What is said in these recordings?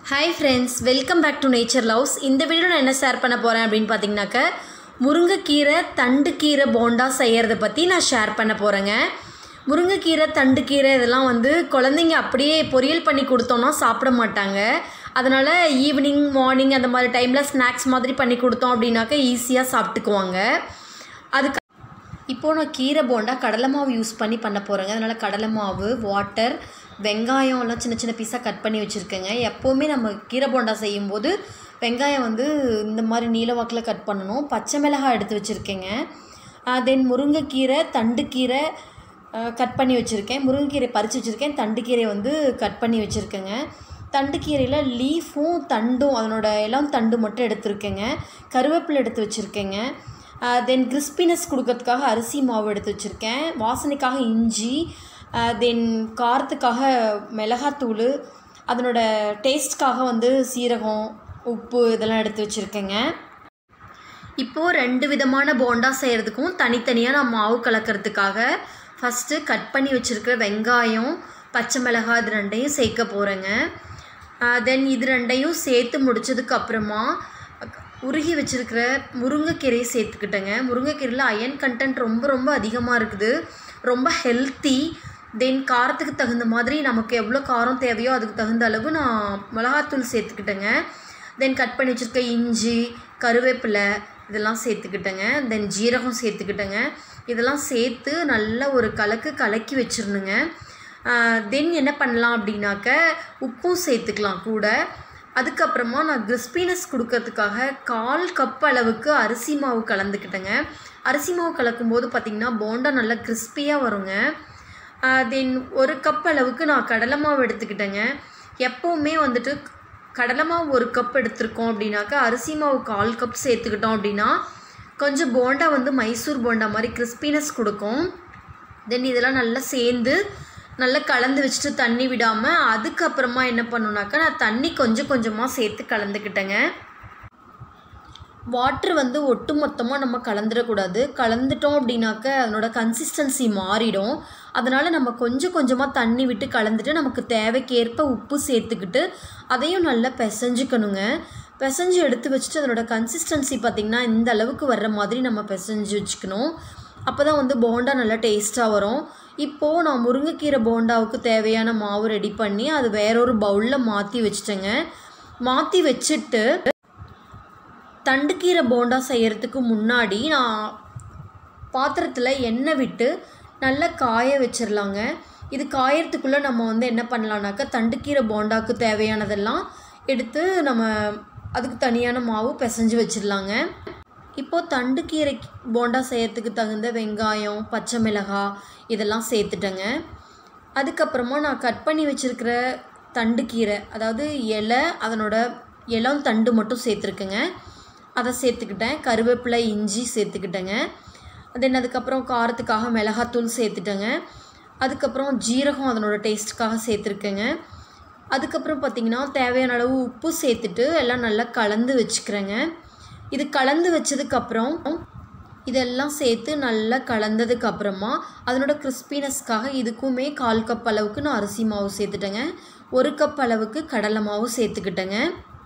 hi friends welcome back to nature loves இந்த video நான் என்ன ஷேர் பண்ண போகிறேன் அப்படின்னு பார்த்தீங்கன்னாக்க முருங்கைக்கீரை தண்டுக்கீரை போண்டா செய்கிறத பற்றி நான் ஷேர் பண்ண போகிறேங்க முருங்கைக்கீரை தண்டுக்கீரை இதெல்லாம் வந்து குழந்தைங்க அப்படியே பொரியல் பண்ணி கொடுத்தோன்னா சாப்பிட மாட்டாங்க அதனால் ஈவினிங் மார்னிங் அந்த மாதிரி டைமில் ஸ்நாக்ஸ் மாதிரி பண்ணி கொடுத்தோம் அப்படின்னாக்க ஈஸியாக சாப்பிட்டுக்குவாங்க அதுக்கு இப்போது நான் கீரை போண்டா கடலை மாவு யூஸ் பண்ணி பண்ண போகிறேங்க அதனால் கடலை மாவு வாட்டர் வெங்காயம் எல்லாம் சின்ன சின்ன பீஸாக கட் பண்ணி வச்சுருக்கேங்க எப்போவுமே நம்ம கீரை போண்டா செய்யும்போது வெங்காயம் வந்து இந்த மாதிரி நீல வாக்கில் கட் பண்ணணும் பச்சை மிளகாய் எடுத்து வச்சுருக்கேங்க தென் முருங்கைக்கீரை தண்டுக்கீரை கட் பண்ணி வச்சுருக்கேன் முருங்கைக்கீரை பறித்து வச்சுருக்கேன் தண்டுக்கீரை வந்து கட் பண்ணி வச்சுருக்கேங்க தண்டுக்கீரையில் லீஃபும் தண்டும் அதனோட எல்லாம் தண்டு மட்டும் எடுத்துருக்கேங்க கருவேப்பிலை எடுத்து வச்சுருக்கேங்க தென் கிறிஸ்பினஸ் கொடுக்கறதுக்காக அரிசி மாவு எடுத்து வச்சுருக்கேன் வாசனைக்காக இஞ்சி தென் காரத்துக்காக மிளகாத்தூள் அதனோட டேஸ்ட்காக வந்து சீரகம் உப்பு இதெல்லாம் எடுத்து வச்சுருக்கேங்க இப்போது ரெண்டு விதமான போண்டா செய்கிறதுக்கும் தனித்தனியாக நான் மாவு கலக்கிறதுக்காக ஃபஸ்ட்டு கட் பண்ணி வச்சுருக்கிற வெங்காயம் பச்சை மிளகாய் இது ரெண்டையும் சேர்க்க போகிறேங்க தென் இது ரெண்டையும் சேர்த்து முடிச்சதுக்கு அப்புறமா உருகி வச்சுருக்கிற முருங்கைக்கீரையை சேர்த்துக்கிட்டேங்க முருங்கைக்கீரையில் அயன் கண்டென்ட் ரொம்ப ரொம்ப அதிகமாக இருக்குது ரொம்ப ஹெல்த்தி தென் காரத்துக்கு தகுந்த மாதிரி நமக்கு எவ்வளோ காரம் தேவையோ அதுக்கு தகுந்த அளவு நான் மிளகாத்தூள் சேர்த்துக்கிட்டேங்க தென் கட் பண்ணி வச்சுருக்க இஞ்சி கருவேப்பிலை இதெல்லாம் சேர்த்துக்கிட்டேங்க தென் ஜீரகம் சேர்த்துக்கிட்டேங்க இதெல்லாம் சேர்த்து நல்ல ஒரு கலக்கு கலக்கி வச்சிடணுங்க தென் என்ன பண்ணலாம் அப்படின்னாக்க உப்பும் சேர்த்துக்கலாம் கூட அதுக்கப்புறமா நான் கிறிஸ்பினஸ் கொடுக்கறதுக்காக கால் கப் அளவுக்கு அரிசி மாவு கலந்துக்கிட்டேங்க அரிசி மாவு கலக்கும்போது பார்த்திங்கன்னா போண்டா நல்லா கிறிஸ்பியாக வருங்க தென் ஒரு கப் அளவுக்கு நான் கடலை மாவு எடுத்துக்கிட்டேங்க எப்போவுமே வந்துட்டு கடலை மாவு ஒரு கப் எடுத்திருக்கோம் அப்படின்னாக்கா அரிசி மாவு கால் கப் சேர்த்துக்கிட்டோம் அப்படின்னா கொஞ்சம் போண்டா வந்து மைசூர் போண்டா மாதிரி கிறிஸ்பினஸ் கொடுக்கும் தென் இதெல்லாம் நல்லா சேர்ந்து நல்லா கலந்து வச்சுட்டு தண்ணி விடாமல் அதுக்கப்புறமா என்ன பண்ணுனாக்கா நான் தண்ணி கொஞ்சம் கொஞ்சமாக சேர்த்து கலந்துக்கிட்டேங்க வாட்ரு வந்து ஒட்டு மொத்தமாக நம்ம கலந்துடக்கூடாது கலந்துட்டோம் அப்படின்னாக்க அதனோட கன்சிஸ்டன்சி மாறிடும் அதனால் நம்ம கொஞ்சம் கொஞ்சமாக தண்ணி விட்டு கலந்துட்டு நமக்கு தேவைக்கேற்ப உப்பு சேர்த்துக்கிட்டு அதையும் நல்லா பிசைஞ்சுக்கணுங்க பிசைஞ்சு எடுத்து வச்சுட்டு அதனோட கன்சிஸ்டன்சி பார்த்திங்கன்னா இந்த அளவுக்கு வர்ற மாதிரி நம்ம பிசைஞ்சு வச்சுக்கணும் அப்போ தான் வந்து போண்டா நல்லா டேஸ்ட்டாக வரும் இப்போது நான் முருங்கைக்கீரை போண்டாவுக்கு தேவையான மாவு ரெடி பண்ணி அது வேறொரு பவுலில் மாற்றி வச்சுட்டேங்க மாற்றி வச்சுட்டு தண்டுக்கீரை போண்டா செய்கிறதுக்கு முன்னாடி நான் பாத்திரத்தில் எண்ணெய் விட்டு நல்லா காய வச்சிடலாங்க இது காயறதுக்குள்ளே நம்ம வந்து என்ன பண்ணலான்னாக்கா தண்டுக்கீரை போண்டாவுக்கு தேவையானதெல்லாம் எடுத்து நம்ம அதுக்கு தனியான மாவு பிசைஞ்சு வச்சிடலாங்க இப்போது தண்டுக்கீரை போண்டா செய்யறதுக்கு தகுந்த வெங்காயம் பச்சை மிளகாய் இதெல்லாம் சேர்த்துட்டேங்க அதுக்கப்புறமா நான் கட் பண்ணி வச்சுருக்கிற தண்டுக்கீரை அதாவது இலை அதனோட இளம் தண்டு மட்டும் சேர்த்துருக்குங்க அதை சேர்த்துக்கிட்டேன் கருவேப்பிலை இஞ்சி சேர்த்துக்கிட்டேங்க தென் அதுக்கப்புறம் காரத்துக்காக மிளகாத்தூள் சேர்த்துட்டேங்க அதுக்கப்புறம் ஜீரகம் அதனோட டேஸ்ட்டுக்காக சேர்த்துருக்கேங்க அதுக்கப்புறம் பார்த்திங்கன்னா தேவையான அளவு உப்பு சேர்த்துட்டு எல்லாம் நல்லா கலந்து வச்சுக்கிறேங்க இது கலந்து வச்சதுக்கப்புறம் இதெல்லாம் சேர்த்து நல்லா கலந்ததுக்கு அப்புறமா அதனோட கிறிஸ்பினஸ்க்காக இதுக்குமே கால் கப் அளவுக்கு நான் அரிசி மாவு சேர்த்துட்டேங்க ஒரு கப் அளவுக்கு கடலை மாவு சேர்த்துக்கிட்டேங்க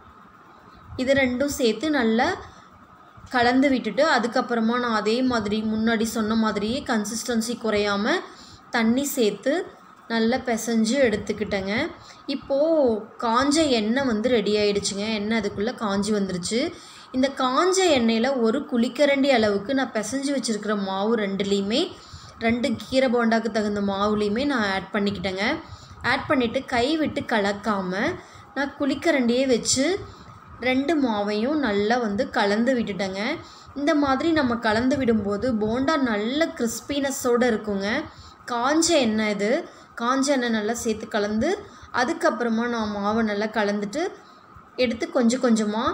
இது ரெண்டும் சேர்த்து நல்லா கலந்து விட்டுட்டு அதுக்கப்புறமா நான் அதே மாதிரி முன்னாடி சொன்ன மாதிரியே கன்சிஸ்டன்சி குறையாமல் தண்ணி சேர்த்து நல்லா பிசைஞ்சு எடுத்துக்கிட்டேங்க இப்போது காஞ்ச எண்ணெய் வந்து ரெடி ஆகிடுச்சுங்க எண்ணெய் அதுக்குள்ளே காஞ்சி வந்துருச்சு இந்த காஞ்ச எண்ணெயில் ஒரு குழிக்கரண்டி அளவுக்கு நான் பிசைஞ்சு வச்சுருக்கிற மாவு ரெண்டுலேயுமே ரெண்டு கீரை போண்டாக்கு தகுந்த மாவுலேயுமே நான் ஆட் பண்ணிக்கிட்டேங்க ஆட் பண்ணிவிட்டு கை விட்டு கலக்காமல் நான் குழிக்கரண்டியே வச்சு ரெண்டு மாவையும் நல்லா வந்து கலந்து விட்டுட்டேங்க இந்த மாதிரி நம்ம கலந்து விடும்போது போண்டா நல்ல கிறிஸ்பினஸோடு இருக்குங்க காஞ்ச எண்ணெய் இது காஞ்ச எண்ணெய் நல்லா சேர்த்து கலந்து அதுக்கப்புறமா நான் மாவை நல்லா கலந்துட்டு எடுத்து கொஞ்சம் கொஞ்சமாக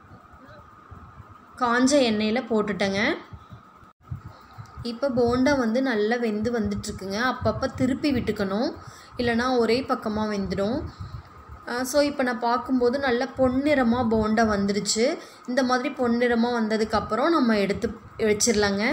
காஞ்ச எண்ணெயில் போட்டுட்டேங்க இப்போ போண்டா வந்து நல்லா வெந்து வந்துட்டுருக்குங்க அப்பப்போ திருப்பி விட்டுக்கணும் இல்லைனா ஒரே பக்கமாக வெந்துடும் ஸோ இப்போ நான் பார்க்கும்போது நல்ல பொன்னிறமாக போண்டா வந்துடுச்சு இந்த மாதிரி பொன்னிறமாக வந்ததுக்கப்புறம் நம்ம எடுத்து வச்சிடலாங்க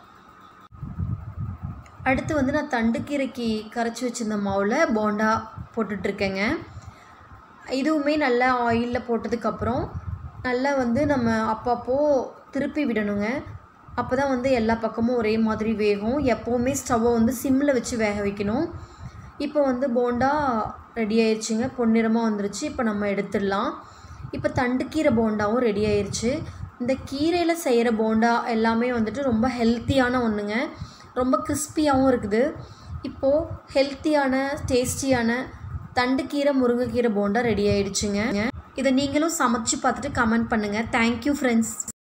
அடுத்து வந்து நான் தண்டுக்கீரைக்கு கரைச்சி வச்சுருந்த மாவில் போண்டா போட்டுட்ருக்கேங்க இதுவுமே நல்லா ஆயிலில் போட்டதுக்கப்புறம் நல்லா வந்து நம்ம அப்பப்போ திருப்பி விடணுங்க அப்போ தான் வந்து எல்லா பக்கமும் ஒரே மாதிரி வேகும் எப்போவுமே ஸ்டவ்வை வந்து சிம்மில் வச்சு வேக வைக்கணும் இப்போ வந்து போண்டா ரெடி ஆயிடுச்சுங்க பொன்னிறமாக வந்துருச்சு இப்போ நம்ம எடுத்துடலாம் இப்போ தண்டுக்கீரை போண்டாவும் ரெடி ஆயிருச்சு இந்த கீரையில் செய்கிற போண்டா எல்லாமே வந்துட்டு ரொம்ப ஹெல்த்தியான ஒன்றுங்க ரொம்ப கிறிஸ்பியாகவும் இருக்குது இப்போது ஹெல்த்தியான டேஸ்டியான தண்டுக்கீரை முருங்கைக்கீரை போண்டா ரெடி ஆயிடுச்சுங்க இதை நீங்களும் சமைச்சு பார்த்துட்டு கமெண்ட் பண்ணுங்கள் தேங்க்யூ ஃப்ரெண்ட்ஸ்